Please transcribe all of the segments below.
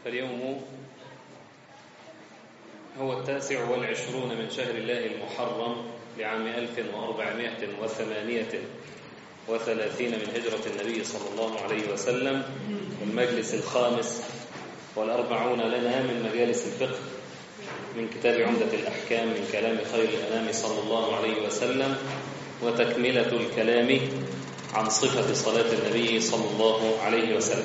فاليوم هو التاسع والعشرون من شهر الله المحرم لعام 1438 وثلاثين من هجرة النبي صلى الله عليه وسلم والمجلس الخامس والأربعون لنا من مجالس الفقه من كتاب عمدة الأحكام من كلام خير الأنام صلى الله عليه وسلم وتكملة الكلام عن صفة صلاة النبي صلى الله عليه وسلم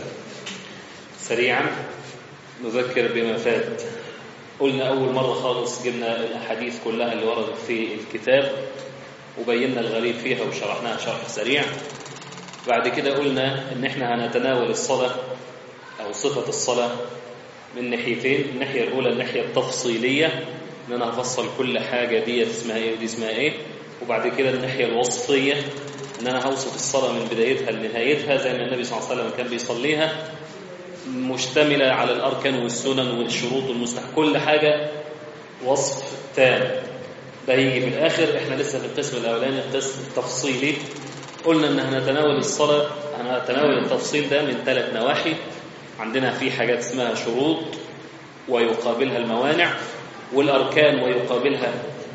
سريعا نذكر بما فات قلنا أول مرة خالص جبنا الأحاديث كلها اللي وردت في الكتاب وبينا الغريب فيها وشرحناها شرح سريع بعد كده قلنا ان احنا هنتناول الصلاة او صفة الصلاة من ناحيتين الناحية الاولى الناحية التفصيلية ان انا هفصل كل حاجة دي اسمها ايه ودي اسمها ايه وبعد كده الناحية الوصفية ان انا هوصف الصلاة من بدايتها لنهايتها زي ما النبي صلى الله عليه وسلم كان بيصليها مشتملة على الاركان والسنن والشروط والمستحب كل حاجة وصف تام ده هيجي في الآخر احنا لسه في القسم الأولاني القسم التفصيلي قلنا ان هنتناول الصلاة هنتناول التفصيل ده من ثلاث نواحي عندنا في حاجات اسمها شروط ويقابلها الموانع والأركان ويقابلها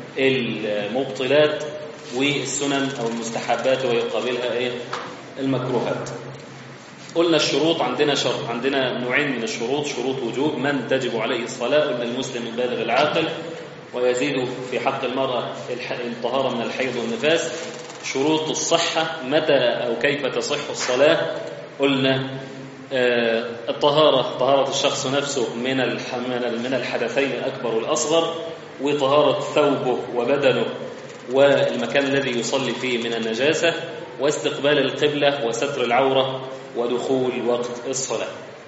المبطلات والسنن أو المستحبات ويقابلها ايه المكروهات قلنا الشروط عندنا شرط عندنا نوعين من الشروط شروط وجوب من تجب عليه الصلاة قلنا المسلم البالغ العاقل ويزيد في حق المرأة الطهارة من الحيض والنفاس شروط الصحة متى أو كيف تصح الصلاة قلنا الطهارة طهارة الشخص نفسه من من الحدثين الأكبر والأصغر وطهارة ثوبه وبدنه والمكان الذي يصلي فيه من النجاسة واستقبال القبلة وستر العورة ودخول وقت الصلاة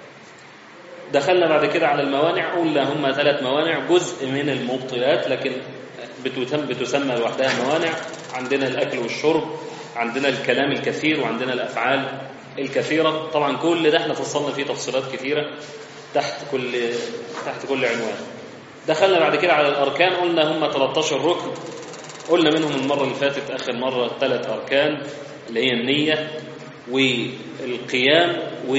دخلنا بعد كده على الموانع قلنا هم ثلاث موانع جزء من المبطلات لكن بتتم بتسمى لوحدها موانع عندنا الأكل والشرب عندنا الكلام الكثير وعندنا الأفعال الكثيرة طبعا كل ده احنا فصلنا فيه تفصيلات كثيرة تحت كل تحت كل عنوان دخلنا بعد كده على الأركان قلنا هم 13 ركن قلنا منهم المرة اللي فاتت آخر مرة ثلاث أركان اللي هي النية والقيام و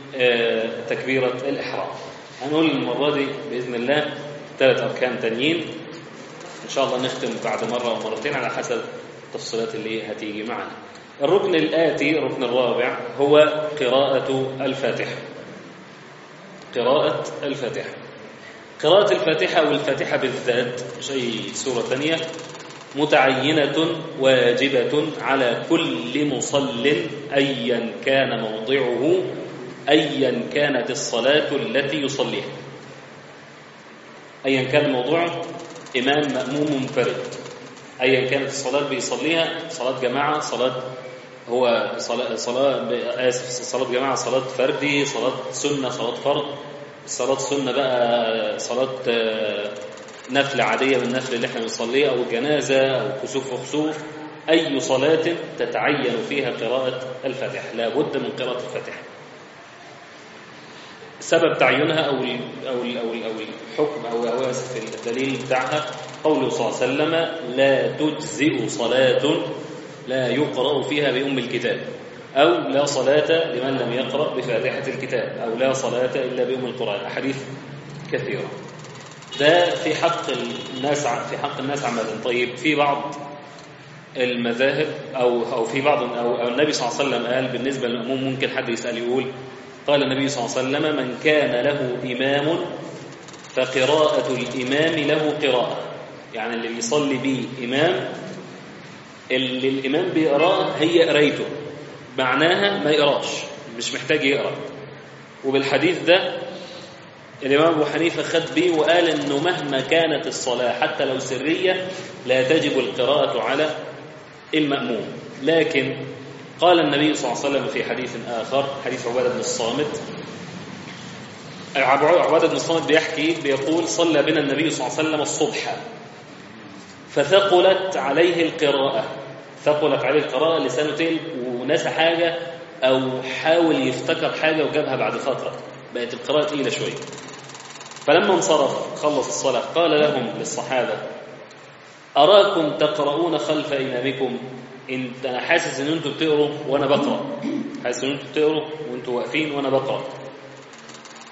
تكبيرة الإحرام هنقول المرة دي بإذن الله ثلاث أركان تانيين إن شاء الله نختم بعد مرة أو مرتين على حسب التفصيلات اللي هتيجي معنا الركن الآتي الركن الرابع هو قراءة الفاتحة قراءة الفاتحة قراءة الفاتحة والفاتحة بالذات مش أي سورة ثانية متعينة واجبة على كل مصل أيا كان موضعه أيا كانت الصلاة التي يصليها أيا كان موضوعه إمام مأموم منفرد أيا كانت الصلاة بيصليها صلاة جماعة صلاة هو صلاة, صلاة آسف صلاة جماعة صلاة فردي صلاة سنة صلاة فرض صلاة سنة بقى صلاة نفل عادية من النفل اللي احنا بنصليه أو جنازة أو كسوف وخسوف أي صلاة تتعين فيها قراءة الفاتحة لا بد من قراءة الفاتحة سبب تعيينها أو ال أو ال أو ال أو الحكم أو أو الدليل بتاعها قوله صلى الله عليه وسلم لا تجزئ صلاة لا يقرأ فيها بأم الكتاب أو لا صلاة لمن لم يقرأ بفاتحة الكتاب أو لا صلاة إلا بأم القرآن أحاديث كثيرة ده في حق الناس في حق الناس عامة طيب في بعض المذاهب أو أو في بعض أو, أو النبي صلى الله عليه وسلم قال بالنسبة للمأموم ممكن حد يسأل يقول قال النبي صلى الله عليه وسلم من كان له إمام فقراءة الإمام له قراءة يعني اللي بيصلي بيه إمام اللي الإمام بيقراه هي قرايته معناها ما يقراش مش محتاج يقرأ وبالحديث ده الإمام أبو حنيفة خد بيه وقال إنه مهما كانت الصلاة حتى لو سرية لا تجب القراءة على المأموم لكن قال النبي صلى الله عليه وسلم في حديث آخر حديث عبادة بن الصامت عبادة بن الصامت بيحكي بيقول صلى بنا النبي صلى الله عليه وسلم الصبح فثقلت عليه القراءة ثقلت عليه القراءة لسانه تقل ونسى حاجة أو حاول يفتكر حاجة وجابها بعد فترة بقت القراءة تقيلة شوية فلما انصرف خلص الصلاة قال لهم للصحابة أراكم تقرؤون خلف إمامكم انت انا حاسس ان انتوا بتقروا وانا بقرا حاسس ان انتوا بتقروا وانتوا واقفين وانا بقرا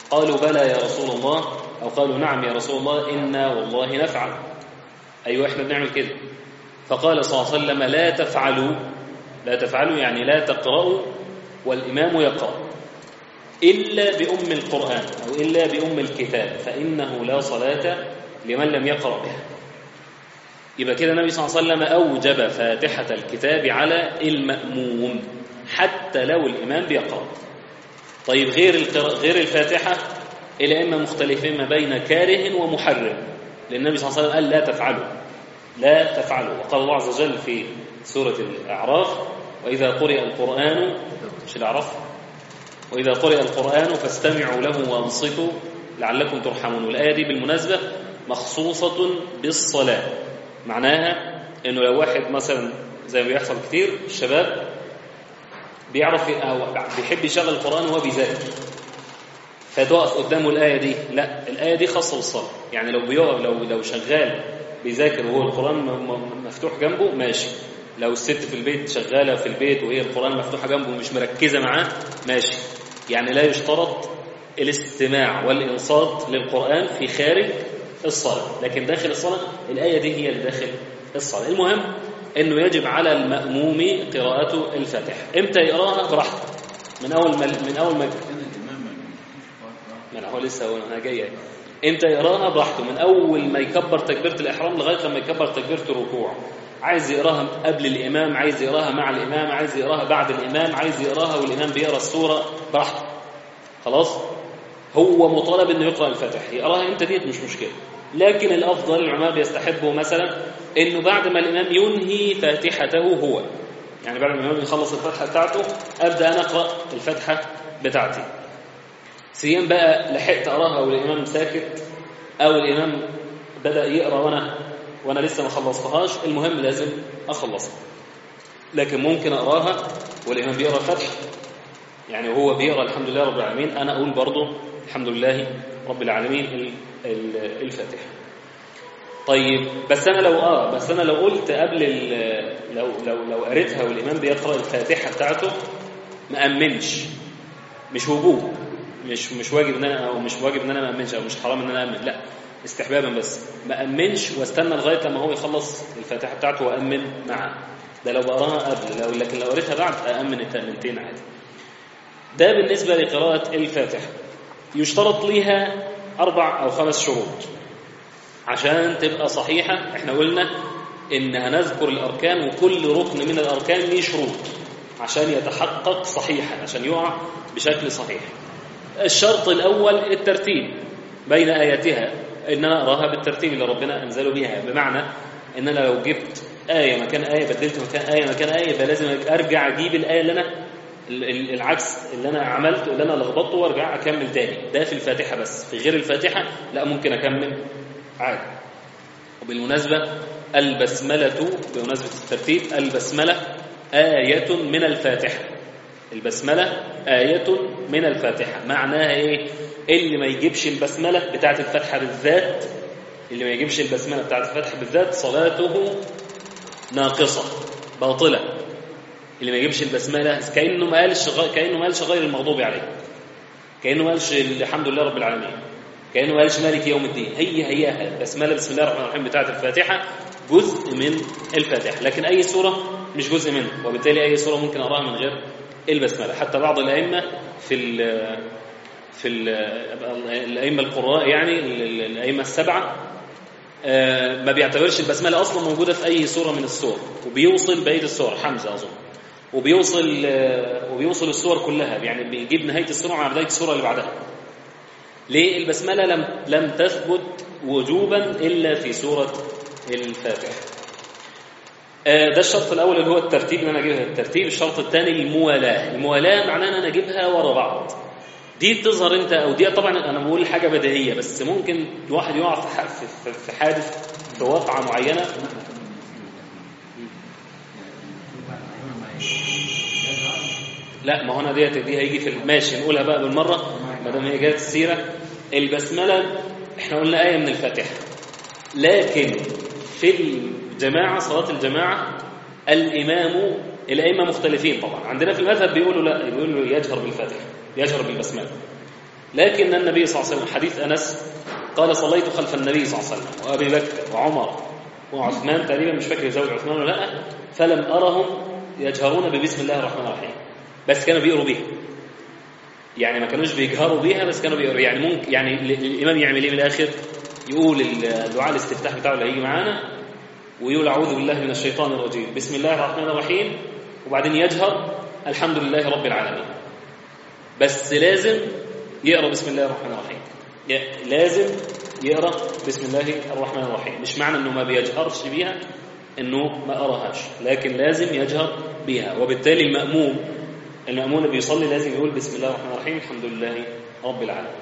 قالوا بلى يا رسول الله أو قالوا نعم يا رسول الله إنا والله نفعل أيوة إحنا بنعمل كده فقال صلى الله عليه وسلم لا تفعلوا لا تفعلوا يعني لا تقرأوا والإمام يقرأ إلا بأم القرآن أو إلا بأم الكتاب فإنه لا صلاة لمن لم يقرأ بها يبقى كده النبي صلى الله عليه وسلم أوجب فاتحة الكتاب على المأموم حتى لو الإمام بيقرأ طيب غير غير الفاتحة الأئمة مختلفين ما بين كاره ومحرم لأن النبي صلى الله عليه وسلم قال لا تفعلوا لا تفعلوا وقال الله عز وجل في سورة الأعراف وإذا قرئ القرآن مش الأعراف وإذا قرئ القرآن فاستمعوا له وأنصتوا لعلكم ترحمون والآية دي بالمناسبة مخصوصة بالصلاة معناها إنه لو واحد مثلا زي ما بيحصل كتير الشباب بيعرف أو بيحب يشغل القرآن وهو بيذاكر فتقف قدامه الآية دي لا الآية دي خاصة بالصلاة يعني لو بيقف لو لو شغال بيذاكر وهو القرآن مفتوح جنبه ماشي لو الست في البيت شغالة في البيت وهي القرآن مفتوحة جنبه ومش مركزة معاه ماشي يعني لا يشترط الاستماع والإنصات للقرآن في خارج الصلاة لكن داخل الصلاة الآية دي هي اللي داخل الصلاة المهم أنه يجب على المأموم قراءة الفاتحة إمتى يقراها براحته من أول ما من أول ما من هو لسه هو أنا جاي إمتى يقراها براحته من أول ما يكبر تكبيرة الإحرام لغاية لما يكبر تكبيرة الركوع عايز يقراها قبل الإمام عايز يقراها مع الإمام عايز يقراها بعد الإمام عايز يقراها والإمام بيقرا السورة براحته خلاص هو مطالب انه يقرا الفاتحه يقراها امتى ديت مش مشكله لكن الافضل العلماء بيستحبوا مثلا انه بعد ما الامام ينهي فاتحته هو يعني بعد ما الامام يخلص الفاتحه بتاعته ابدا انا اقرا الفاتحه بتاعتي سيان بقى لحقت اقراها والامام ساكت او الامام بدا يقرا وانا وانا لسه ما خلصتهاش المهم لازم اخلصها لكن ممكن اقراها والامام بيقرا الفاتحه يعني وهو بيقرا الحمد لله رب العالمين انا اقول برضه الحمد لله رب العالمين الفاتحه طيب بس انا لو اه بس انا لو قلت قبل لو لو لو قريتها والامام بيقرا الفاتحه بتاعته ما امنش مش وجوب مش مش واجب ان انا او مش واجب ان انا ما امنش او مش حرام ان انا امن لا استحبابا بس ما امنش واستنى لغايه لما هو يخلص الفاتحه بتاعته وامن معاه ده لو بقراها قبل لو لكن لو قريتها بعد امن التامنتين عادي ده بالنسبه لقراءه الفاتحه يشترط ليها اربع او خمس شروط عشان تبقى صحيحه احنا قلنا ان هنذكر الاركان وكل ركن من الاركان ليه شروط عشان يتحقق صحيحا عشان يقع بشكل صحيح الشرط الاول الترتيب بين اياتها ان انا اقراها بالترتيب اللي ربنا انزله بيها بمعنى ان انا لو جبت ايه مكان ايه بدلت مكان ايه مكان ايه يبقى لازم ارجع اجيب الايه اللي انا العكس اللي انا عملته اللي انا لخبطته وارجع اكمل تاني ده في الفاتحه بس في غير الفاتحه لا ممكن اكمل عادي وبالمناسبه البسمله بمناسبه الترتيب البسمله آية من الفاتحة البسملة آية من الفاتحة معناها إيه؟ اللي ما يجيبش البسملة بتاعت الفاتحة بالذات اللي ما يجيبش البسملة بتاعت الفاتحة بالذات صلاته ناقصة باطلة اللي ما يجيبش البسملة كأنه ما قالش كأنه ما قالش غير المغضوب عليه كأنه ما قالش الحمد لله رب العالمين كأنه ما قالش مالك يوم الدين هي هي البسملة بسم الله الرحمن الرحيم بتاعت الفاتحة جزء من الفاتحة لكن أي سورة مش جزء منه وبالتالي أي سورة ممكن أقراها من غير البسملة حتى بعض الأئمة في ال في ال الأئمة القراء يعني الأئمة السبعة ما بيعتبرش البسملة أصلا موجودة في أي سورة من السور وبيوصل بقية السور حمزة أظن وبيوصل وبيوصل السور كلها يعني بيجيب نهاية السورة مع بداية السورة اللي بعدها ليه البسملة لم لم تثبت وجوبا إلا في سورة الفاتحة ده الشرط الأول اللي هو الترتيب اللي أنا أجيبها الترتيب الشرط الثاني الموالاة الموالاة معناه أن أنا أجيبها ورا بعض دي بتظهر أنت أو دي طبعا أنا بقول حاجة بديهية بس ممكن الواحد يقع في في حادث في واقعة معينة لا ما هو انا ديت دي هيجي في ماشي نقولها بقى بالمره ما دام هي جت السيره البسمله احنا قلنا ايه من الفاتحه لكن في الجماعه صلاه الجماعه الامام الائمه مختلفين طبعا عندنا في المذهب بيقولوا لا بيقولوا يجهر بالفاتحه يجهر بالبسمله لكن النبي صلى الله عليه وسلم حديث أنس قال صليت خلف النبي صلى الله عليه وسلم وأبي بكر وعمر وعثمان تقريبا مش فاكر زوج عثمان ولا لا فلم أرهم يجهرون ببسم الله الرحمن الرحيم بس كانوا بيقروا بيها يعني ما كانوش بيجهروا بيها بس كانوا بيقروا يعني ممكن يعني الإمام يعمل إيه من الآخر يقول الدعاء الاستفتاح بتاعه اللي هيجي معانا ويقول أعوذ بالله من الشيطان الرجيم بسم الله الرحمن الرحيم وبعدين يجهر الحمد لله رب العالمين بس لازم يقرأ بسم الله الرحمن الرحيم لازم يقرأ بسم الله الرحمن الرحيم مش معنى أنه ما بيجهرش بيها أنه ما قراهاش لكن لازم يجهر بها وبالتالي المأموم المأمون اللي بيصلي لازم يقول بسم الله الرحمن الرحيم الحمد لله رب العالمين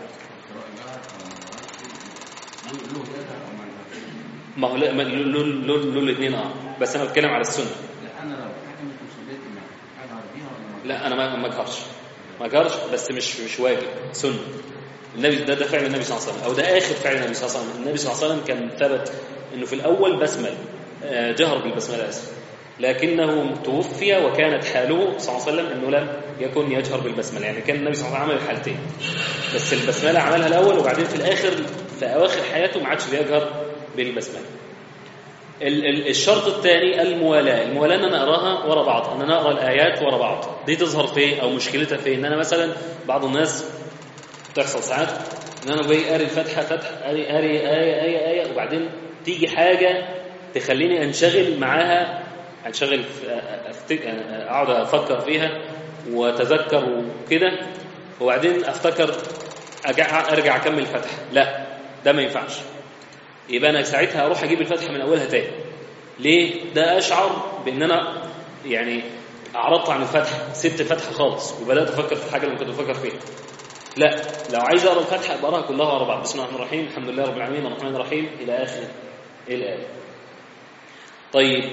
ما هو له له له له الاثنين اه بس انا بتكلم على السنه لا انا لو حكمت وصليت معاك اجهر بيها ولا لا انا ما ما اجهرش ما اجهرش بس مش مش واجب سنه النبي ده ده فعل النبي صلى الله عليه وسلم او ده اخر فعل النبي صلى الله عليه وسلم النبي صلى الله عليه وسلم كان ثبت انه في الاول بسمل آه، جهر بالبسمله اسف لكنه توفي وكانت حاله صلى الله عليه وسلم انه لم يكن يجهر بالبسمله يعني كان النبي صلى الله عليه وسلم عمل الحالتين بس البسمله عملها الاول وبعدين في الاخر في اواخر حياته ما عادش بيجهر بالبسمله ال- ال- الشرط الثاني الموالاة الموالاة ان انا اقراها ورا بعض ان انا اقرا الايات ورا بعض دي تظهر في او مشكلتها في ان انا مثلا بعض الناس تحصل ساعات ان انا جاي قاري الفاتحه فتح قاري قاري ايه ايه ايه وبعدين تيجي حاجه تخليني انشغل معاها انشغل في- أفت- اقعد افكر فيها واتذكر وكده وبعدين افتكر أرجع, ارجع اكمل الفتحه لا ده ما ينفعش يبقى انا ساعتها اروح اجيب الفتحه من اولها تاني ليه ده اشعر بان انا يعني اعرضت عن الفتحه سبت الفتحه خالص وبدات افكر في الحاجه اللي كنت بفكر فيها لا لو عايز اقرا الفتحه ابقى اقراها كلها ورا بعض بسم الله الرحمن الرحيم الحمد لله رب العالمين الرحمن الرحيم الى اخر الايه طيب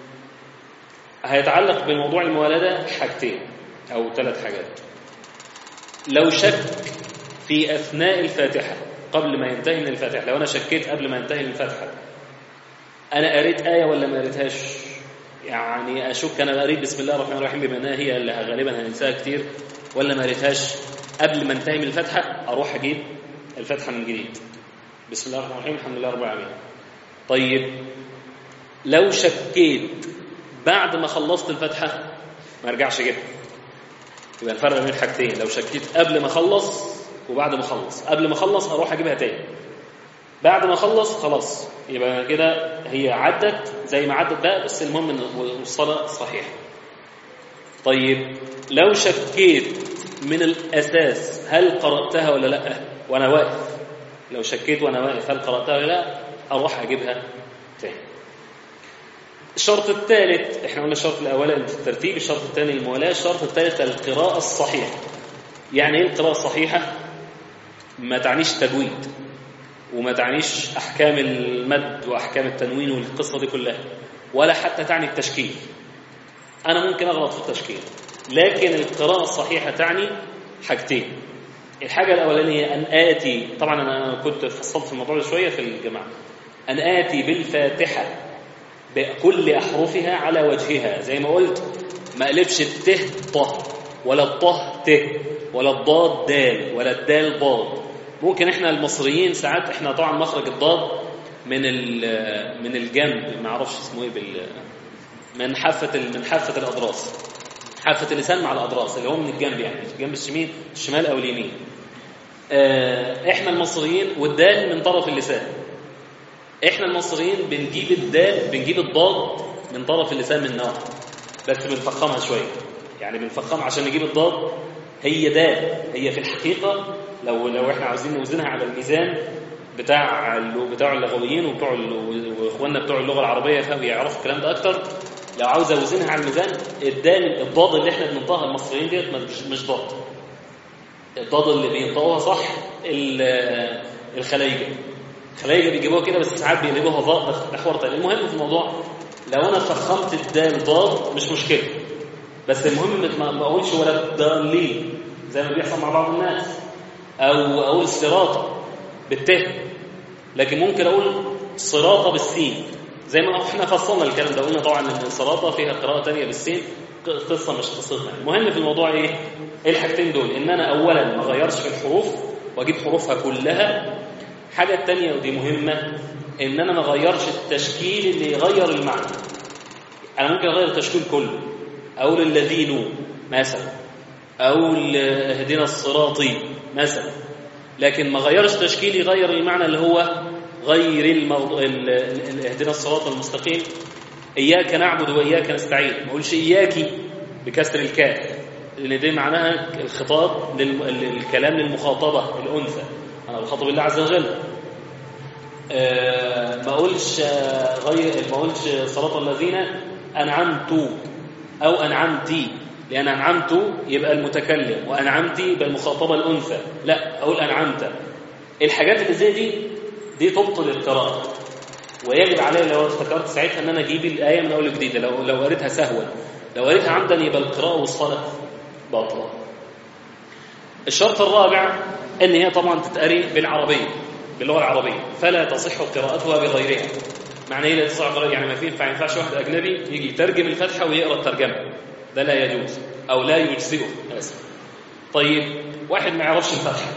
هيتعلق بموضوع الموالاه ده حاجتين او ثلاث حاجات لو شك في اثناء الفاتحه قبل ما ينتهي من الفاتحه لو انا شكيت قبل ما ينتهي من الفاتحه انا قريت ايه ولا ما قريتهاش يعني اشك انا قريت بسم الله الرحمن الرحيم بما انها هي اللي غالبا هننساها كتير ولا ما قريتهاش قبل ما انتهي من الفاتحه اروح اجيب الفاتحه من جديد بسم الله الرحمن الرحيم الحمد لله رب العالمين طيب لو شكيت بعد ما خلصت الفاتحه ما ارجعش اجيبها يبقى الفرق بين حاجتين لو شكيت قبل ما اخلص وبعد ما اخلص قبل ما اخلص اروح اجيبها تاني بعد ما اخلص خلاص يبقى كده هي عدت زي ما عدت بقى بس المهم ان الصلاه صحيحه طيب لو شكيت من الاساس هل قراتها ولا لا وانا واقف لو شكيت وانا واقف هل قراتها ولا لا اروح اجيبها تاني الشرط الثالث احنا قلنا الشرط الاولاني في الترتيب الشرط الثاني الموالاه الشرط الثالث القراءه الصحيحه يعني ايه القراءه الصحيحه ما تعنيش تجويد وما تعنيش احكام المد واحكام التنوين والقصه دي كلها ولا حتى تعني التشكيل انا ممكن اغلط في التشكيل لكن القراءه الصحيحه تعني حاجتين الحاجه الاولانيه ان اتي طبعا انا كنت فصلت في الموضوع ده شويه في الجماعه ان اتي بالفاتحه بكل احرفها على وجهها زي ما قلت ما اقلبش الته طه ولا الطه ت ولا الضاد دال ولا الدال ضاد ممكن احنا المصريين ساعات احنا طبعا مخرج الضاد من من الجنب ما اعرفش اسمه ايه بال من حافه من حافه الاضراس حافه اللسان مع الاضراس اللي هو من الجنب يعني الجنب الشمال الشمال او اليمين اه احنا المصريين والدال من طرف اللسان احنا المصريين بنجيب الدال بنجيب الضاد من طرف اللسان من نار بس بنفخمها شويه يعني بنفخمها عشان نجيب الضاد هي دال هي في الحقيقه لو لو احنا عاوزين نوزنها على الميزان بتاع بتاع اللغويين وبتوع واخواننا بتوع اللغه العربيه يعرفوا الكلام ده اكتر لو عاوز اوزنها على الميزان الدال الضاد اللي احنا بننطقها المصريين ديت مش مش ضاد الضاد اللي بينطقوها صح الخلايجه الخلايجه بيجيبوها كده بس ساعات بيقلبوها ضاد ده حوار تاني المهم في الموضوع لو انا فخمت الدال ضاد مش مشكله بس المهم ما اقولش ولا الضالين زي ما بيحصل مع بعض الناس او اقول صراطه بالته لكن ممكن اقول صراطه بالسين زي ما احنا فصلنا الكلام ده قلنا طبعا ان الصراطه فيها قراءه ثانيه بالسين قصه مش قصتنا المهم في الموضوع ايه ايه الحاجتين دول ان انا اولا ما اغيرش في الحروف واجيب حروفها كلها حاجة التانية ودي مهمة ان انا ما اغيرش التشكيل اللي يغير المعنى انا ممكن اغير التشكيل كله اقول الذين مثلا اقول اهدنا الصراطي مثلا لكن ما غيرش تشكيل يغير المعنى اللي هو غير الموضوع اهدنا الصراط المستقيم اياك نعبد واياك نستعين ما اقولش اياكي بكسر الكاف لان دي معناها الخطاب للكلام للمخاطبه الانثى انا بخاطب الله عز وجل أه ما اقولش غير ما اقولش صراط الذين انعمت او انعمتي لان انعمت يبقى المتكلم وانعمتي يبقى المخاطبه الانثى لا اقول انعمت الحاجات اللي زي دي دي تبطل القراءه ويجب علي لو افتكرت ساعتها ان انا اجيب الايه من اول جديده لو لو قريتها سهوا لو قريتها عمدا يبقى القراءه والصلاه باطله الشرط الرابع ان هي طبعا تتقري بالعربيه باللغه العربيه فلا تصح قراءتها بغيرها معنى ايه لا تصح قراءتها يعني ما في ينفع ينفعش واحد اجنبي يجي يترجم الفاتحه ويقرا الترجمه ده لا يجوز او لا يجزئه اسف طيب واحد ما يعرفش الفاتحه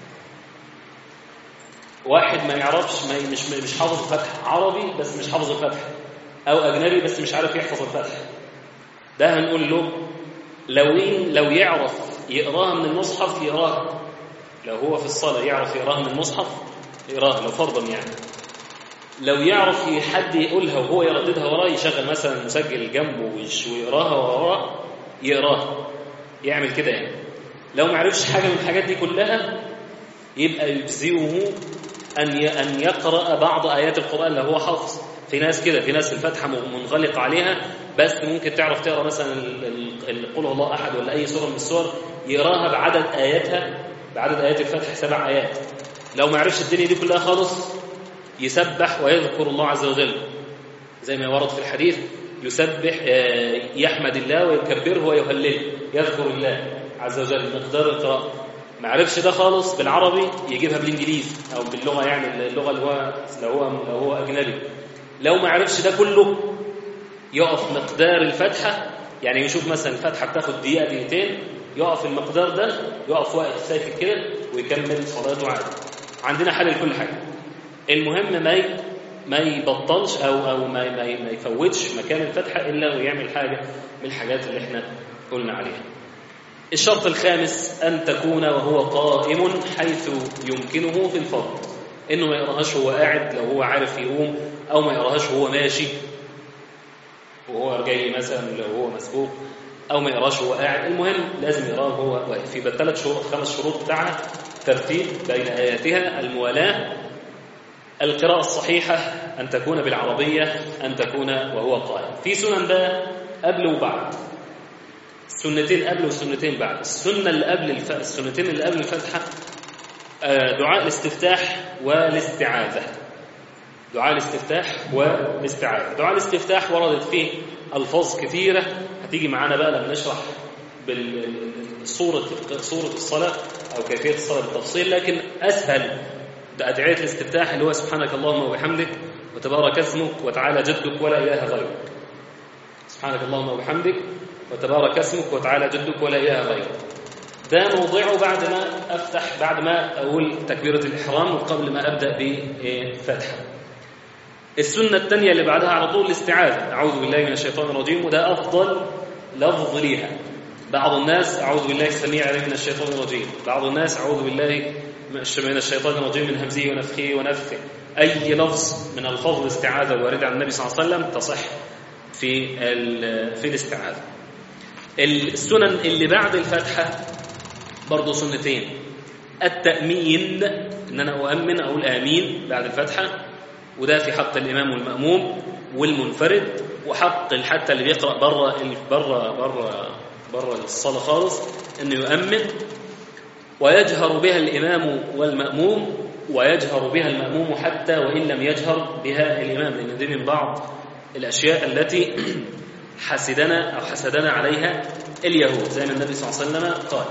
واحد ما يعرفش ما مش مش حافظ الفتح عربي بس مش حافظ الفتح او اجنبي بس مش عارف يحفظ الفتح ده هنقول له لو إن لو يعرف يقراها من المصحف يقراها لو هو في الصلاه يعرف يقراها من المصحف يقراها لو فرضا يعني لو يعرف حد يقولها وهو يرددها وراه يشغل مثلا مسجل جنبه ويقراها وراه يقراها يعمل كده يعني لو ما عرفش حاجه من الحاجات دي كلها يبقى يجزئه أن أن يقرأ بعض آيات القرآن لو هو حافظ في ناس كده في ناس الفاتحة منغلق عليها بس ممكن تعرف تقرأ مثلا قل هو الله أحد ولا أي سورة من السور يقراها بعدد آياتها بعدد آيات الفتح سبع آيات لو ما عرفش الدنيا دي كلها خالص يسبح ويذكر الله عز وجل زي ما ورد في الحديث يسبح يحمد الله ويكبره ويهلله يذكر الله عز وجل مقدار القراءة ما عرفش ده خالص بالعربي يجيبها بالانجليزي او باللغه يعني اللغه اللي هو لو هو لو هو اجنبي لو ما عرفش ده كله يقف مقدار الفتحه يعني يشوف مثلا الفتحه بتاخد دقيقه دقيقتين يقف المقدار ده يقف واقف ساكت كده ويكمل صلاته عادي عندنا حل لكل حاجه المهم ما ما يبطلش او او ما ما ما يفوتش مكان الفتحه الا ويعمل حاجه من الحاجات اللي احنا قلنا عليها الشرط الخامس أن تكون وهو قائم حيث يمكنه في الفرض إنه ما يقراهاش وهو قاعد لو هو عارف يقوم أو ما يقراهاش وهو ماشي وهو جاي مثلا لو هو مسبوق أو ما يقراهاش وهو قاعد المهم لازم يقراه وهو واقف يبقى الثلاث شروط خمس شروط بتاعها ترتيب بين آياتها الموالاة القراءة الصحيحة أن تكون بالعربية أن تكون وهو قائم في سنن بقى قبل وبعد سنتين قبل وسنتين بعد السنة اللي قبل الف... السنتين اللي قبل الفتحة دعاء الاستفتاح والاستعاذة دعاء الاستفتاح والاستعاذة دعاء الاستفتاح وردت فيه ألفاظ كثيرة هتيجي معانا بقى لما نشرح بالصورة صورة الصلاة أو كيفية الصلاة بالتفصيل لكن أسهل أدعية الاستفتاح اللي هو سبحانك اللهم وبحمدك وتبارك اسمك وتعالى جدك ولا إله غيرك سبحانك اللهم وبحمدك وتبارك اسمك وتعالى جدك ولا إله غيرك ده موضعه بعد ما أفتح بعد ما أقول تكبيرة الإحرام وقبل ما أبدأ بفتحة السنة الثانية اللي بعدها على طول الاستعاذة أعوذ بالله من الشيطان الرجيم وده أفضل لفظ ليها بعض الناس أعوذ بالله السميع العليم من الشيطان الرجيم بعض الناس أعوذ بالله من الشيطان الرجيم من همزه ونفخه ونفثه أي لفظ من ألفاظ الاستعاذة الواردة عن النبي صلى الله عليه وسلم تصح في في الاستعاذة السنن اللي بعد الفاتحة برضه سنتين التأمين إن أنا أؤمن أقول آمين بعد الفاتحة وده في حق الإمام والمأموم والمنفرد وحق حتى اللي بيقرأ بره بره بره بره الصلاة خالص إنه يؤمن ويجهر بها الإمام والمأموم ويجهر بها المأموم حتى وإن لم يجهر بها الإمام لأن دي من بعض الأشياء التي حسدنا أو حسدنا عليها اليهود زي ما النبي صلى الله عليه وسلم قال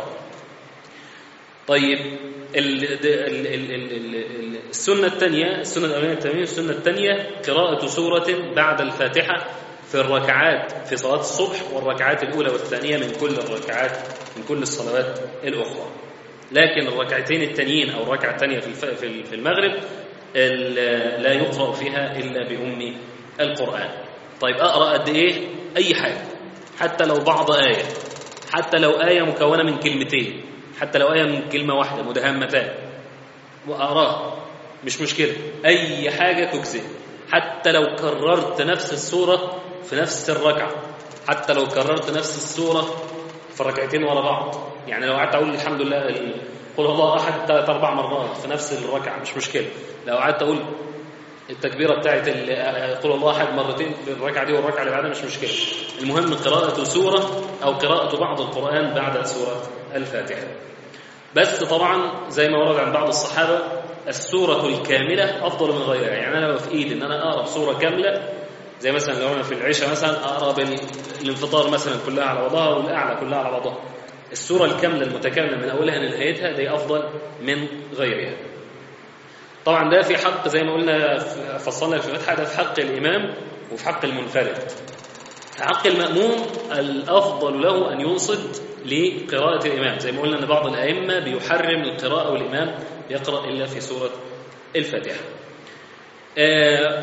طيب ال ال ال ال السنة الثانية السنة الأولانية التمرين السنة الثانية قراءة سورة بعد الفاتحة في الركعات في صلاة الصبح والركعات الأولى والثانية من كل الركعات من كل الصلوات الأخرى لكن الركعتين التانيين او الركعه الثانيه في الف- في ال- في المغرب ال- لا يقرا فيها الا بام القران طيب اقرا قد ايه اي حاجه حتى لو بعض ايه حتى لو ايه مكونه من كلمتين حتى لو ايه من كلمه واحده مدهمتان واقراها مش مشكله اي حاجه تجزئ حتى لو كررت نفس السوره في نفس الركعه حتى لو كررت نفس السوره في ركعتين ورا بعض يعني لو قعدت اقول الحمد لله ال- قل هو الله احد ثلاث اربع مرات في نفس الركعه مش مشكله لو قعدت اقول التكبيره بتاعت ال- قل الله احد مرتين في الركعه دي والركعه اللي بعدها مش مشكله المهم قراءه سوره او قراءه بعض القران بعد سوره الفاتحه بس طبعا زي ما ورد عن بعض الصحابه السوره الكامله افضل من غيرها يعني انا لو في ايدي ان انا اقرا سوره كامله زي مثلا لو انا في العشاء مثلا اقرا بال- الانفطار مثلا كلها على بعضها والاعلى كلها على بعضها السوره الكامله المتكامله من اولها لنهايتها دي افضل من غيرها طبعا ده في حق زي ما قلنا في- فصلنا في الفتحه ده في حق الامام وفي حق المنفرد في حق المأموم الأفضل له أن ينصت لقراءة الإمام زي ما قلنا أن بعض الأئمة بيحرم القراءة والإمام يقرأ إلا في سورة الفاتحة آه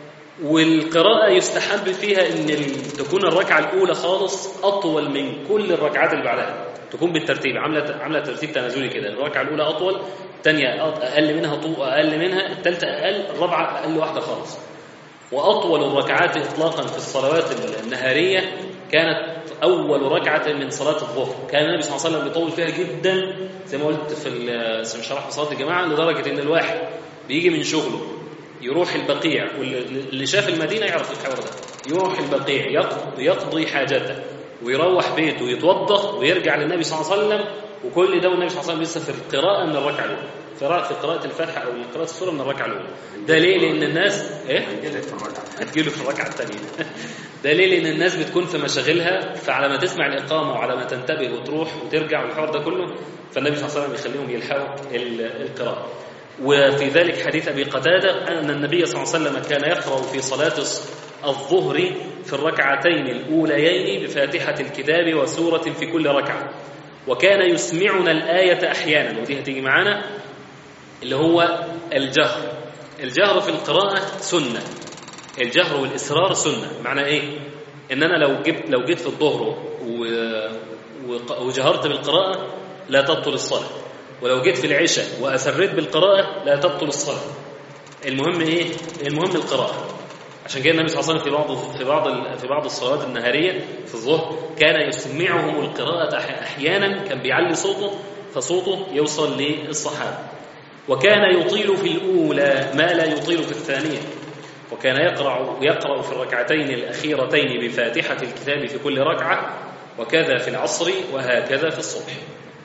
والقراءة يستحب فيها أن ال- تكون الركعة الأولى خالص أطول من كل الركعات اللي بعدها تكون بالترتيب عاملة عاملة ترتيب تنازلي كده الركعة الأولى أطول الثانية أقل منها طو أقل منها الثالثة أقل الرابعة أقل واحدة خالص وأطول الركعات إطلاقا في الصلوات النهارية كانت أول ركعة من صلاة الظهر كان النبي صلى الله عليه وسلم يطول فيها جدا زي ما قلت في ال- في شرح صلاة الجماعة لدرجة إن الواحد بيجي من شغله يروح البقيع واللي شاف المدينة يعرف الحوار ده يروح البقيع يقض- يقضي حاجته ويروح بيته يتوضأ ويرجع للنبي صلى الله عليه وسلم وكل ده والنبي صلى الله عليه وسلم لسه في القراءة من الركعة الأولى قراءة في قراءة الفاتحة أو قراءة السورة من الركعة الأولى ده ليه؟ لأن الناس إيه؟ هيجيلك في الركعة هتجيله في الركعة الثانية ده ليه؟ لأن الناس بتكون في مشاغلها فعلى ما تسمع الإقامة وعلى ما تنتبه وتروح وترجع والحوار ده كله فالنبي صلى الله عليه وسلم يخليهم يلحقوا ال- القراءة وفي ذلك حديث أبي قتادة أن النبي صلى الله عليه وسلم كان يقرأ في صلاة الظهر في الركعتين الأوليين بفاتحة الكتاب وسورة في كل ركعة وكان يسمعنا الآية أحيانا ودي هتيجي معانا اللي هو الجهر الجهر في القراءة سنة الجهر والإسرار سنة معنى إيه؟ إن أنا لو جبت لو جيت في الظهر و... وق- وجهرت بالقراءة لا تبطل الصلاة ولو جيت في العشاء وأسريت بالقراءة لا تبطل الصلاة المهم إيه؟ المهم القراءة عشان كده النبي صلى الله عليه وسلم في بعض في بعض ال- في بعض الصلوات النهارية في الظهر كان يسمعهم القراءة أح- أحيانا كان بيعلي صوته فصوته يوصل للصحابة وكان يطيل في الأولى ما لا يطيل في الثانية وكان يقرأ يقرأ في الركعتين الأخيرتين بفاتحة الكتاب في كل ركعة وكذا في العصر وهكذا في الصبح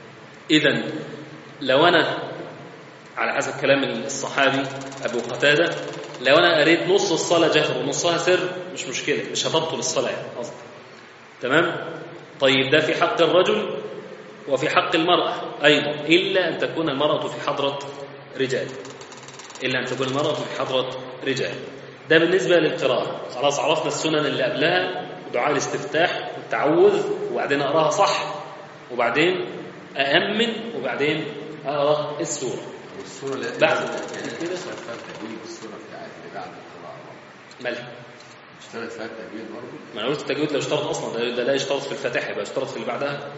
إذا لو أنا على حسب كلام الصحابي أبو قتادة لو أنا قريت نص الصلاة جهر ونصها سر مش مشكلة مش هتبطل الصلاة يعني قصدي تمام طيب ده في حق الرجل وفي حق المرأة أيضا إلا أن تكون المرأة في حضرة رجال إلا أن تكون المرأة في حضرة رجال ده بالنسبة للقراءة خلاص عرفنا السنن اللي قبلها دعاء الاستفتاح والتعوذ وبعدين أقراها صح وبعدين أأمن وبعدين أقرأ السورة والسورة اللي بعد. يعني كده. اشتغل فيها التجويد السورة بتاعت اللي بعد القراءة برضه. مالها اشتغلت فيها التجويد برضه ما انا قلت التجويد لو اشترط اصلا ده, ده لا يشترط في الفاتحه يبقى يشترط في اللي بعدها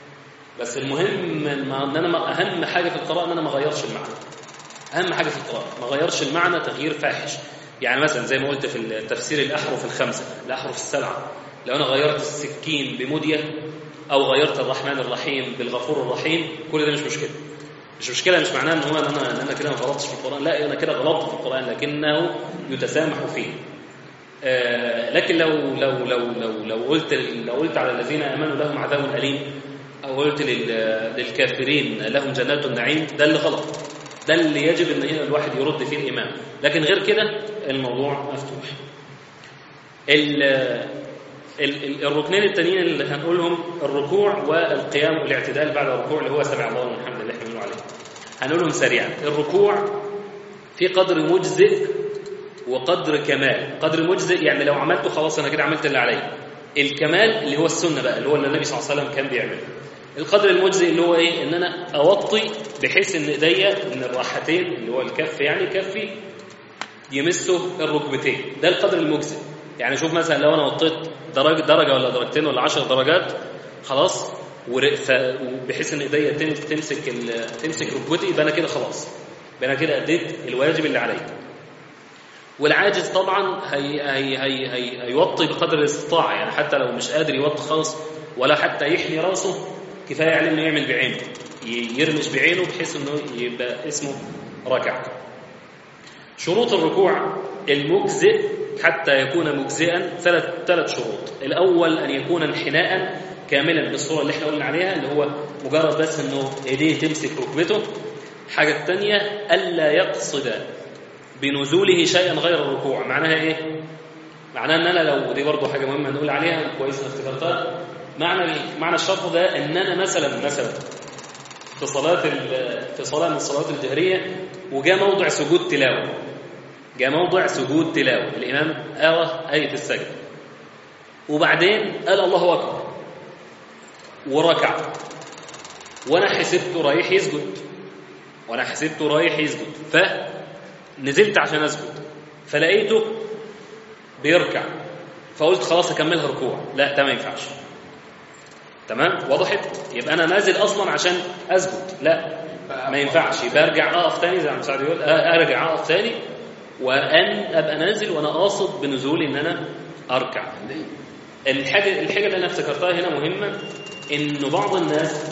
بس المهم ان ما- إن انا ما- اهم حاجه في القراءه ان انا ما اغيرش المعنى اهم حاجه في القراءه ما اغيرش المعنى تغيير فاحش يعني مثلا زي ما قلت في التفسير الاحرف الخمسه الاحرف السبعه لو انا غيرت السكين بمديه او غيرت الرحمن الرحيم بالغفور الرحيم كل ده مش مشكله مش مشكله مش معناه ان هو ان انا ان انا كده ما غلطتش في القران لا انا كده غلطت في القران لكنه يتسامح فيه آه، لكن لو لو لو لو لو قلت لو قلت على الذين امنوا لهم عذاب اليم او قلت لل- للكافرين لهم جنات النعيم ده اللي غلط ده اللي يجب ان هنا الواحد يرد فيه الامام لكن غير كده الموضوع مفتوح ال ال- ال- الركنين التانيين اللي هنقولهم الركوع والقيام والاعتدال بعد الركوع اللي هو سمع الله لمن حمده اللي احنا بنقول عليه هنقولهم سريعا الركوع في قدر مجزئ وقدر كمال قدر مجزئ يعني لو عملته خلاص انا كده عملت اللي عليا الكمال اللي هو السنه بقى اللي هو اللي النبي صلى الله عليه وسلم كان بيعمله القدر المجزئ اللي هو ايه ان انا اوطي بحيث ان ايديا من الراحتين اللي هو الكف يعني كفي يمسوا الركبتين ده القدر المجزئ يعني شوف مثلا لو انا وطيت درجه درجه ولا درجتين ولا 10 درجات خلاص ور- ف- بحيث ان ايديا تم- تمسك ال- تمسك ركبتي يبقى انا كده خلاص يبقى انا كده اديت الواجب اللي عليا والعاجز طبعا هي هي هي هي هيوطي بقدر الاستطاعه يعني حتى لو مش قادر يوطي خالص ولا حتى يحني راسه كفايه عليه انه يعمل بعينه ي- يرمش بعينه بحيث انه يبقى اسمه ركع شروط الركوع المجزئ حتى يكون مجزئا ثلاث ثلاث شروط الاول ان يكون انحناء كاملا بالصوره اللي احنا قلنا عليها اللي هو مجرد بس انه ايديه تمسك ركبته الحاجه الثانيه الا يقصد بنزوله شيئا غير الركوع معناها ايه معناها ان انا لو دي برضه حاجه مهمه نقول عليها كويس انا افتكرتها معنى معنى الشرط ده ان انا مثلا مثلا في صلاه ال- في صلاه من الصلوات الجهريه وجاء موضع سجود تلاوه جاء موضع سجود تلاوه الامام قرا ايه السجد وبعدين قال الله اكبر وركع وانا حسبته رايح يسجد وانا حسبته رايح يسجد فنزلت عشان اسجد فلقيته بيركع فقلت خلاص اكملها ركوع لا ده ما ينفعش تمام وضحت يبقى انا نازل اصلا عشان اسجد لا ما ينفعش يبقى ارجع اقف تاني زي ما مساعد يقول آه، ارجع اقف تاني وان ابقى نازل وانا قاصد بنزولي ان انا اركع الحاجه الحاجه اللي انا افتكرتها هنا مهمه انه بعض الناس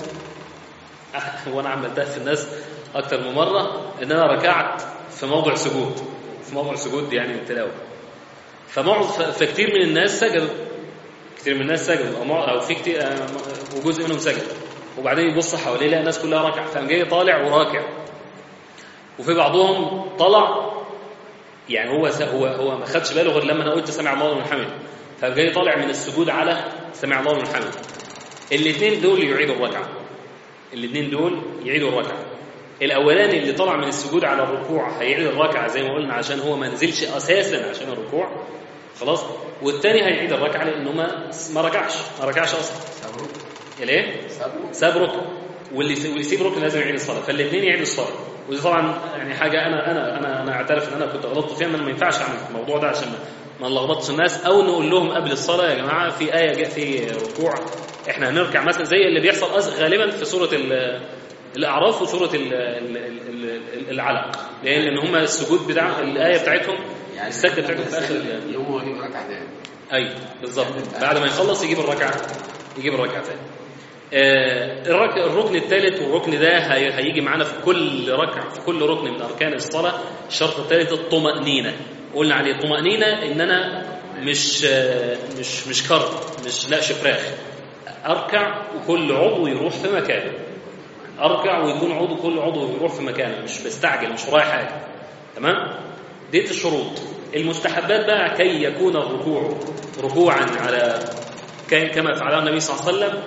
وانا عملتها في الناس اكتر من مره ان انا ركعت في موضع سجود في موضع سجود يعني التلاوه فمعظ ف- فكتير من الناس سجدوا كتير من الناس سجدوا او مع- او في كتير آه، وجزء منهم سجد وبعدين يبص حواليه يلاقي الناس كلها راكعه فقام جاي طالع وراكع وفي بعضهم طلع يعني هو س- هو هو ما خدش باله غير لما انا قلت سمع الله لمن حمده فقام جاي طالع من السجود على سمع الله لمن حمده الاثنين دول يعيدوا الركعه الاثنين دول يعيدوا الركعه الاولاني اللي طلع من السجود على الركوع هيعيد الركعه زي ما قلنا عشان هو ما نزلش اساسا عشان الركوع خلاص والثاني هيعيد الركعه لانه ما ما ركعش ما ركعش اصلا صبروا ليه صبروا ساب ركن واللي واللي يسيب ركن لازم يعيد الصلاه فالاثنين يعيدوا الصلاه ودي طبعا يعني حاجه انا انا انا انا اعترف ان انا كنت غلطت فيها ان أنا ما ينفعش اعمل الموضوع ده عشان ما نلخبطش الناس او نقول لهم قبل الصلاه يا جماعه في ايه جاء في ركوع احنا هنركع مثلا زي اللي بيحصل أز- غالبا في سوره ال- الاعراف وسوره ال- ال- ال- ال- العلق لان لان هم السجود بتاع الايه بتاعتهم السجده بتاعتهم في اخر ال- يوم هو يجيب ركعه تاني ايوه بالظبط بعد ما يخلص يجيب الركعه يجيب الركعه تاني آه، الرك- الركن الثالث والركن ده هي- هيجي معانا في كل ركعه في كل ركن من اركان الصلاه الشرط الثالث الطمانينه قلنا عليه الطمانينه ان انا مش آه، مش مش كرب مش نقش فراخ اركع وكل عضو يروح في مكانه اركع ويكون عضو كل عضو يروح في مكانه مش بستعجل مش ورايا حاجه تمام ديت الشروط المستحبات بقى كي يكون الركوع ركوعا على كي- كما فعله النبي صلى الله عليه وسلم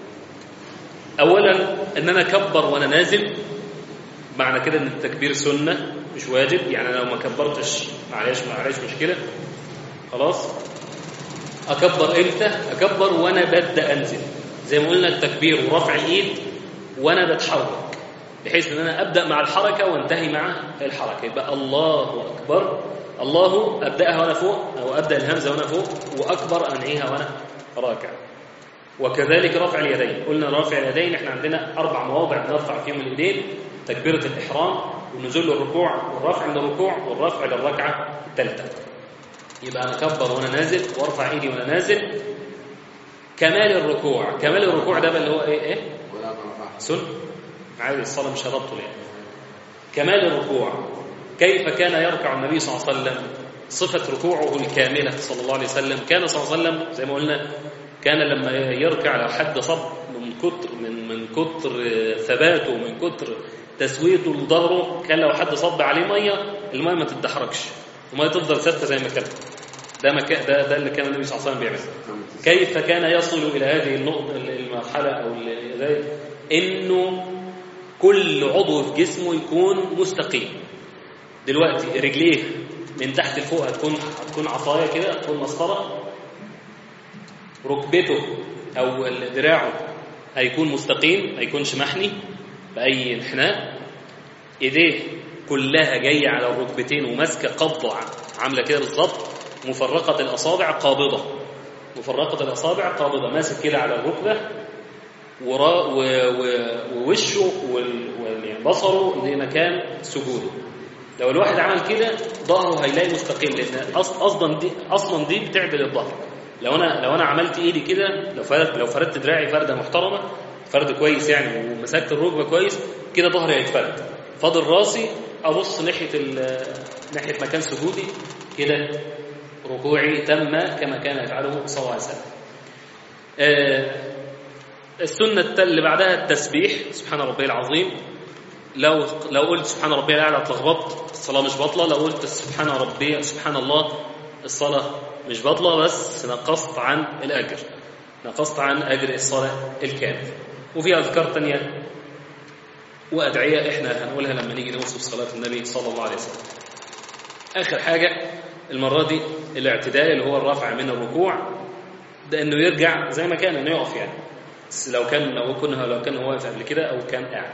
اولا ان انا اكبر وانا نازل معنى كده ان التكبير سنه مش واجب يعني انا لو ما كبرتش معلش معلش مشكله خلاص اكبر امتى اكبر وانا ببدا انزل زي ما قلنا التكبير ورفع الايد وانا بتحرك بحيث ان انا ابدا مع الحركه وانتهي مع الحركه يبقى الله اكبر الله ابداها وانا فوق او ابدا الهمزه وانا فوق واكبر انهيها وانا راكع وكذلك رفع اليدين قلنا رفع اليدين احنا عندنا اربع مواضع بنرفع فيهم اليدين تكبيره الاحرام والنزول للركوع والرفع من الركوع والرفع للركعه الثالثه يبقى انا اكبر وانا نازل وارفع ايدي وانا نازل كمال الركوع كمال الركوع ده بقى اللي هو ايه ايه ولا ما رفعش سن عادي الصلاه مش هربطه ليه كمال الركوع كيف كان يركع النبي صلى الله عليه وسلم صفة ركوعه الكاملة صلى الله عليه وسلم كان صلى الله عليه وسلم زي ما قلنا كان لما يركع لو حد صب من كتر من من كتر ثباته ومن كتر تسويته لظهره كان لو حد صب عليه ميه الميه ما تتدحرجش الميه تفضل ثابته زي ما كانت ده مكان ده ده اللي كان النبي صلى الله عليه وسلم بيعمله كيف كان يصل الى هذه النقطه المرحله او ال- ذلك انه كل عضو في جسمه يكون مستقيم دلوقتي رجليه من تحت لفوق هتكون هتكون عصايه كده هتكون مسطره ركبته او دراعه هيكون مستقيم ما يكونش محني بأي انحناء ايديه كلها جاية على الركبتين وماسكة قبضة عاملة كده بالظبط مفرقة الأصابع قابضة مفرقة الأصابع قابضة ماسك كده على الركبة ورا و... و... ووشه وال... وال... يعني بصره لمكان سجوده لو الواحد عمل كده ظهره هيلاقي مستقيم لان أص... اصلا دي اصلا دي بتعدل الظهر لو انا لو انا عملت ايدي كده لو فردت لو فردت دراعي فرده محترمه فرد كويس يعني ومسكت الركبه كويس كده ظهري هيتفرد فاضل راسي ابص ناحيه ال... ناحيه مكان سجودي كده ركوعي تم كما كان يفعله صلى الله عليه وسلم آه السنة اللي بعدها التسبيح سبحان ربي العظيم لو لو قلت سبحان ربي الاعلى اتلخبطت الصلاه مش باطله لو قلت سبحان ربي سبحان الله الصلاه مش باطله بس نقصت عن الاجر نقصت عن اجر الصلاه الكامل وفي اذكار ثانيه وادعيه احنا هنقولها لما نيجي نوصف صلاه النبي صلى الله عليه وسلم اخر حاجه المره دي الاعتدال اللي هو الرفع من الركوع ده انه يرجع زي ما كان انه يقف يعني بس لو كان لو كنا لو كان هو واقف قبل كده او كان قاعد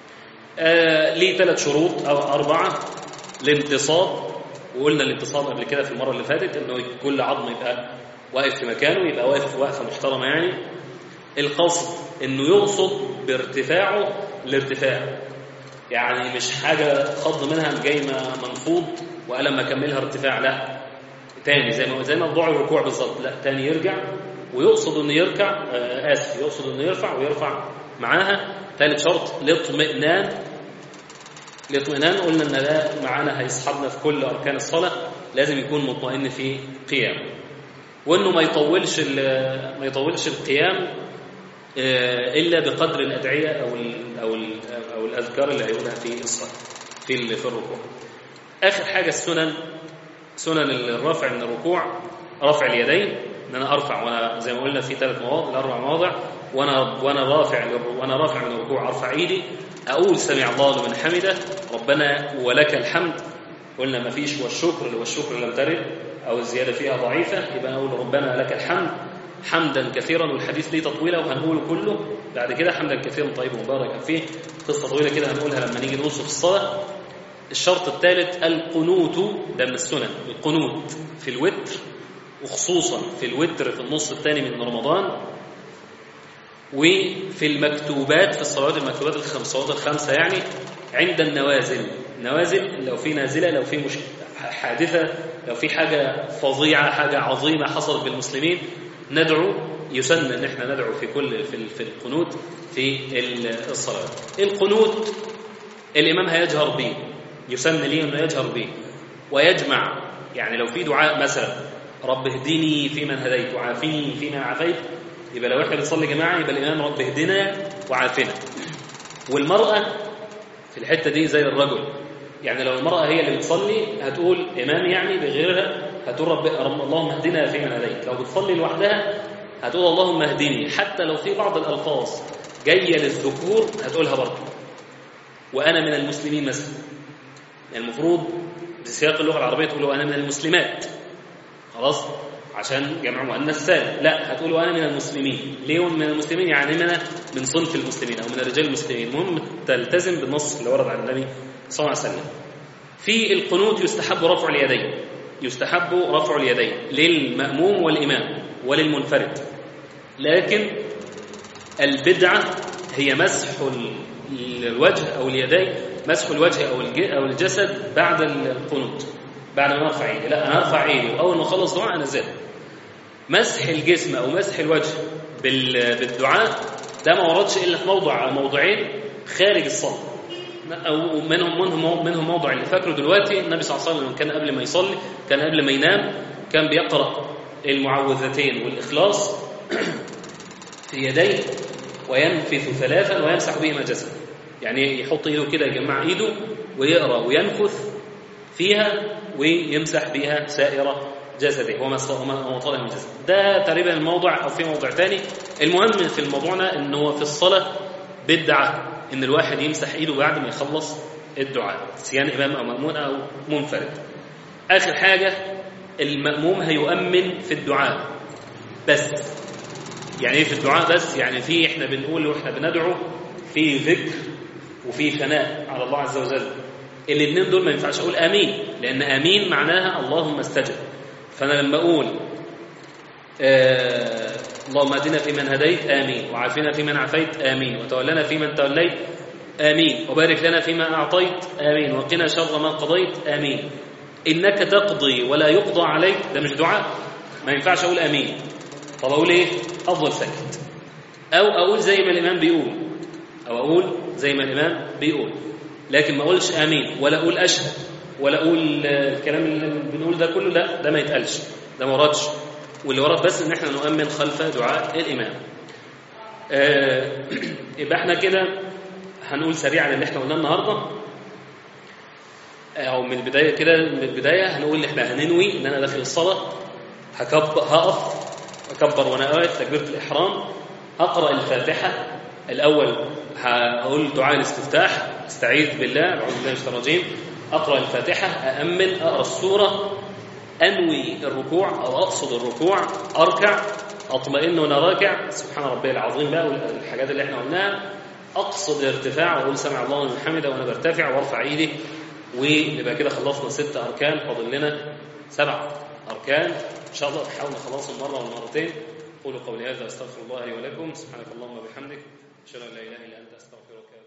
آه ليه ثلاث شروط او اربعه الانتصاب وقلنا الانتصاب قبل كده في المره اللي فاتت انه كل عظم يبقى واقف في مكانه يبقى واقف وقفه محترمه يعني القصد انه يقصد بارتفاعه الارتفاع يعني مش حاجه خض منها جاي منفوض وقال لما اكملها ارتفاع لا تاني زي ما زي ما موضوع الركوع بالظبط لا تاني يرجع ويقصد انه يركع آه اسف يقصد انه يرفع ويرفع معاها ثالث شرط الاطمئنان الاطمئنان قلنا ان ده معانا هيصحبنا في كل اركان الصلاه لازم يكون مطمئن في قيامه وانه ما يطولش ما يطولش القيام الا بقدر الادعيه او ال او ال او الاذكار اللي هيقولها في الصلاه في في الركوع اخر حاجه السنن سنن الرفع من الركوع رفع اليدين ان انا ارفع وانا زي ما قلنا في ثلاث مواضع اربع مواضع وانا وانا رافع وانا رافع من الركوع ارفع ايدي اقول سمع الله لمن حمده ربنا ولك الحمد قلنا ما فيش والشكر والشكر لم ترد او الزياده فيها ضعيفه يبقى اقول ربنا لك الحمد حمدا كثيرا والحديث ليه تطويله وهنقوله كله بعد كده حمدا كثيرا طيب مباركا فيه قصه طويله كده هنقولها لما نيجي نوصف الصلاه الشرط الثالث القنوت ده من السنن القنوت في الوتر وخصوصا في الوتر في النص الثاني من رمضان وفي المكتوبات في الصلوات المكتوبات الخمسات الخمسة يعني عند النوازل نوازل لو في نازلة لو في مش حادثة لو في حاجة فظيعة حاجة عظيمة حصلت بالمسلمين ندعو يسن ان احنا ندعو في كل في في القنوت في الصلوات القنوت الامام هيجهر به يسن ليه انه يجهر به ويجمع يعني لو في دعاء مثلا رب اهدني فيمن هديت وعافني فيمن عافيت يبقى لو احنا بنصلي جماعه يبقى الامام رب اهدنا وعافنا والمراه في الحته دي زي الرجل يعني لو المراه هي اللي بتصلي هتقول امام يعني بغيرها هتقول رب, رب اللهم اهدنا فيمن هديت لو بتصلي لوحدها هتقول اللهم اهدني حتى لو في بعض الالفاظ جايه للذكور هتقولها برضه وانا من المسلمين مثلا يعني المفروض بسياق اللغه العربيه تقول وانا من المسلمات خلاص عشان جمع مؤنث سالم لا هتقول وانا من المسلمين ليه من المسلمين يعني انا من صنف المسلمين او من الرجال المسلمين المهم تلتزم بالنص اللي ورد عن النبي صلى الله عليه وسلم في القنوت يستحب رفع اليدين يستحب رفع اليدين للمأموم والإمام وللمنفرد لكن البدعة هي مسح الوجه أو اليدين مسح الوجه أو أو الجسد بعد القنوت بعد ما ارفع ايدي لا انا ارفع ايدي واول ما اخلص دعاء انزل مسح الجسم او مسح الوجه بالدعاء ده ما وردش الا في موضع او موضعين خارج الصلاه او منهم منهم منهم موضع اللي فاكره دلوقتي النبي صلى الله عليه وسلم كان قبل ما يصلي كان قبل ما ينام كان بيقرا المعوذتين والاخلاص في يديه وينفث ثلاثا ويمسح بهما جسده يعني يحط ايده كده يجمع ايده ويقرا وينفث فيها ويمسح بها سائر جسده وما طال من جسده ده تقريبا الموضع او في موضع تاني المهم في موضوعنا انه في الصلاه بدعه ان الواحد يمسح ايده بعد ما يخلص الدعاء سيان امام او مامون او منفرد اخر حاجه الماموم هيؤمن في الدعاء بس يعني ايه في الدعاء بس يعني في احنا بنقول واحنا بندعو في ذكر وفي ثناء على الله عز وجل الاثنين دول ما ينفعش اقول امين لان امين معناها اللهم استجب فانا لما اقول آه اللهم اهدنا فيمن هديت امين وعافنا فيمن عافيت امين وتولنا فيمن توليت امين وبارك لنا فيما اعطيت امين وقنا شر ما قضيت امين انك تقضي ولا يقضى عليك ده مش دعاء ما ينفعش اقول امين طب اقول ايه افضل ساكت او اقول زي ما الامام بيقول او اقول زي ما الامام بيقول لكن ما اقولش امين ولا اقول اشهد ولا اقول الكلام اللي بنقول ده كله لا ده ما يتقالش ده ما وردش واللي ورد بس ان احنا نؤمن خلف دعاء الامام آه يبقى احنا كده هنقول سريعا اللي احنا قلناه النهارده او من البدايه كده من البدايه هنقول ان احنا هننوي ان انا داخل الصلاه هكبر هقف اكبر وانا واقف تكبيره الاحرام اقرا الفاتحه الاول هقول دعاء الاستفتاح استعيذ بالله اعوذ بالله من الشيطان الرجيم اقرا الفاتحه اامن اقرا السوره انوي الركوع او اقصد الركوع اركع اطمئن وانا راكع سبحان ربي العظيم بقى والحاجات اللي احنا قلناها اقصد الارتفاع واقول سمع الله لمن حمده وانا برتفع وارفع ايدي ونبقى كده خلصنا ست اركان فاضل لنا سبع اركان ان شاء الله نحاول نخلصهم مره ومرتين قولوا قولي هذا استغفر الله لي ولكم سبحانك اللهم وبحمدك اشهد ان لا اله الا انت استغفرك